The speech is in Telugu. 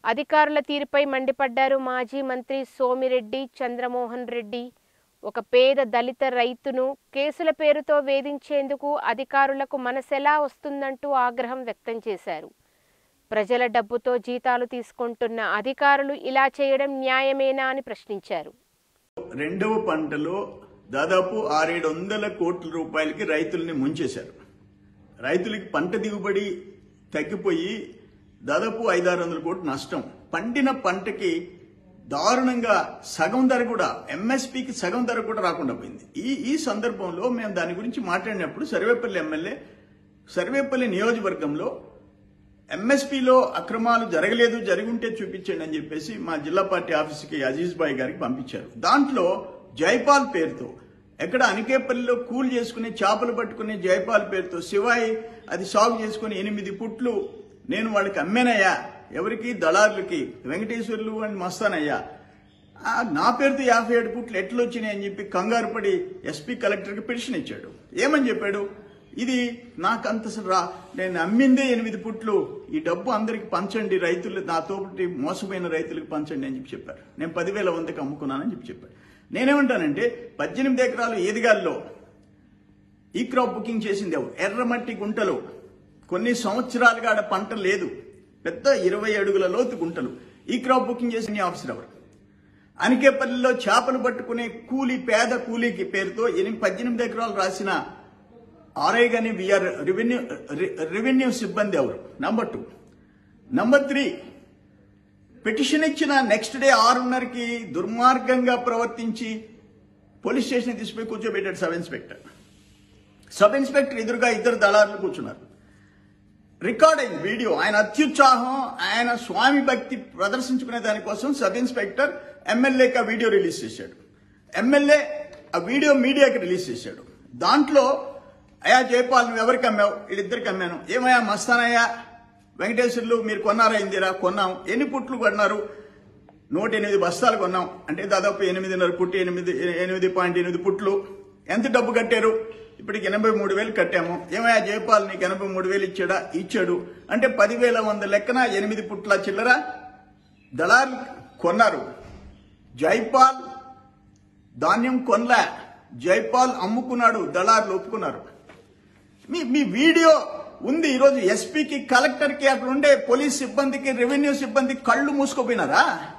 అధికారుల తీరుపై మండిపడ్డారు మాజీ మంత్రి సోమిరెడ్డి చంద్రమోహన్ రెడ్డి ఒక పేద దళిత రైతును కేసుల పేరుతో వేధించేందుకు అధికారులకు మనసెలా వస్తుందంటూ ఆగ్రహం వ్యక్తం చేశారు ప్రజల డబ్బుతో జీతాలు తీసుకుంటున్న అధికారులు ఇలా చేయడం న్యాయమేనా అని ప్రశ్నించారు రెండవ పంటలో దాదాపు ఆరేడు వందల కోట్ల రూపాయలకి రైతుల్ని ముంచేశారు రైతులకి పంట దిగుబడి తగ్గిపోయి దాదాపు ఐదారు వందల కోట్ల నష్టం పండిన పంటకి దారుణంగా సగం ధర కూడా ఎంఎస్పికి సగం ధర కూడా రాకుండా పోయింది ఈ ఈ సందర్భంలో మేము దాని గురించి మాట్లాడినప్పుడు సర్వేపల్లి ఎమ్మెల్యే సర్వేపల్లి నియోజకవర్గంలో ఎంఎస్పీలో అక్రమాలు జరగలేదు జరిగుంటే చూపించండి అని చెప్పేసి మా జిల్లా పార్టీ ఆఫీస్కి అజీజ్ బాయ్ గారికి పంపించారు దాంట్లో జైపాల్ పేరుతో ఎక్కడ అనికేపల్లిలో కూల్ చేసుకుని చేపలు పట్టుకునే జైపాల్ పేరుతో శివాయి అది సాగు చేసుకుని ఎనిమిది పుట్లు నేను వాళ్ళకి అమ్మేనయ్యా ఎవరికి దళారులకి వెంకటేశ్వర్లు అండ్ మస్తానయ్యా ఆ, నా పేరుతో యాభై ఏడు పుట్లు ఎట్లు వచ్చినాయి అని చెప్పి కంగారు పడి ఎస్పీ కలెక్టర్కి పిటిషన్ ఇచ్చాడు ఏమని చెప్పాడు ఇది నాకంత అసలు రా నేను అమ్మిందే ఎనిమిది పుట్లు ఈ డబ్బు అందరికి పంచండి రైతులు నా తోటి మోసపోయిన రైతులకు పంచండి అని చెప్పి చెప్పారు నేను పదివేల వందకి అమ్ముకున్నానని చెప్పి చెప్పాడు నేనేమంటానంటే పద్దెనిమిది ఎకరాలు ఏదిగాల్లో ఈ క్రాప్ బుకింగ్ చేసింది ఎవరు ఎర్రమట్టి గుంటలు కొన్ని సంవత్సరాలుగా ఆడ పంట లేదు పెద్ద ఇరవై అడుగుల లోతు గుంటలు ఈ క్రాప్ బుకింగ్ చేసిన ఆఫీసర్ ఎవరు అనికేపల్లిలో చేపలు పట్టుకునే కూలి పేద కూలీకి పేరుతో ఎనిమిది పద్దెనిమిది ఎకరాలు రాసిన ఆర్ఐ గాని విఆర్ రెవెన్యూ రె- రెవెన్యూ సిబ్బంది ఎవరు number two number three petition ఇచ్చిన నెక్స్ట్ డే ఆరున్నరకి దుర్మార్గంగా ప్రవర్తించి పోలీస్ స్టేషన్ తీసుకుపోయి కూర్చోబెట్టాడు సబ్ ఇన్స్పెక్టర్ సబ్ ఇన్స్పెక్టర్ ఎదురుగా ఇద్దరు దళారులు కూర్చున్నారు రికార్డ్ అయింది వీడియో ఆయన అత్యుత్సాహం ఆయన స్వామి భక్తి ప్రదర్శించుకునే దానికోసం సబ్ ఇన్స్పెక్టర్ ఎమ్మెల్యేకి ఆ వీడియో రిలీజ్ చేశాడు ఎమ్మెల్యే ఆ వీడియో మీడియాకి రిలీజ్ చేశాడు దాంట్లో అయా జయపాల్ నువ్వు ఎవరికి అమ్మావు వీళ్ళిద్దరికి అమ్మాను ఏమయ్యా మస్తానయ్యా వెంకటేశ్వర్లు మీరు కొన్నారా ఇందిరా కొన్నాం ఎన్ని పుట్లు కొన్నారు నూట ఎనిమిది బస్తాలు కొన్నాం అంటే దాదాపు ఎనిమిదిన్నర పుట్టి ఎనిమిది ఎనిమిది పాయింట్ ఎనిమిది పుట్లు ఎంత డబ్బు కట్టారు ఇప్పటికి ఎనభై మూడు వేలు కట్టాము ఏమయ్యా జయపాల్ నీకు ఎనభై మూడు వేలు ఇచ్చాడా ఇచ్చాడు అంటే పదివేల వంద లెక్కన ఎనిమిది పుట్ల చిల్లర దళాలు కొన్నారు జైపాల్ ధాన్యం కొనలే జైపాల్ అమ్ముకున్నాడు దళారులు ఒప్పుకున్నారు మీ మీ వీడియో ఉంది ఈరోజు ఎస్పీకి కలెక్టర్కి అక్కడ ఉండే పోలీస్ సిబ్బందికి రెవెన్యూ సిబ్బంది కళ్ళు మూసుకోపోయినారా